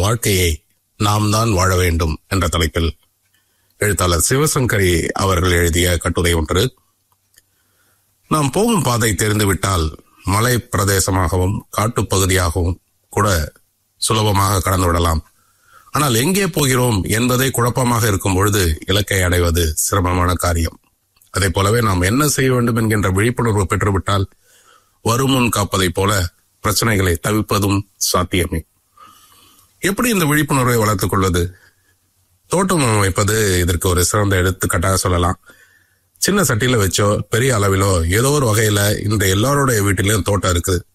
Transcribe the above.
வாழ்க்கையை நாம் தான் வாழ வேண்டும் என்ற தலைப்பில் எழுத்தாளர் சிவசங்கரி அவர்கள் எழுதிய கட்டுரை ஒன்று நாம் போகும் பாதை தெரிந்துவிட்டால் மலை பிரதேசமாகவும் காட்டுப்பகுதியாகவும் கூட சுலபமாக கடந்து விடலாம் ஆனால் எங்கே போகிறோம் என்பதே குழப்பமாக இருக்கும் பொழுது இலக்கை அடைவது சிரமமான காரியம் அதே போலவே நாம் என்ன செய்ய வேண்டும் என்கின்ற விழிப்புணர்வு பெற்றுவிட்டால் வருமுன் காப்பதைப் போல பிரச்சனைகளை தவிர்ப்பதும் சாத்தியமே எப்படி இந்த விழிப்புணர்வை வளர்த்துக் கொள்வது தோட்டம் அமைப்பது இதற்கு ஒரு சிறந்த எடுத்துக்காட்டாக சொல்லலாம் சின்ன சட்டியில வச்சோ பெரிய அளவிலோ ஏதோ ஒரு வகையில இந்த எல்லாருடைய வீட்டிலும் தோட்டம் இருக்குது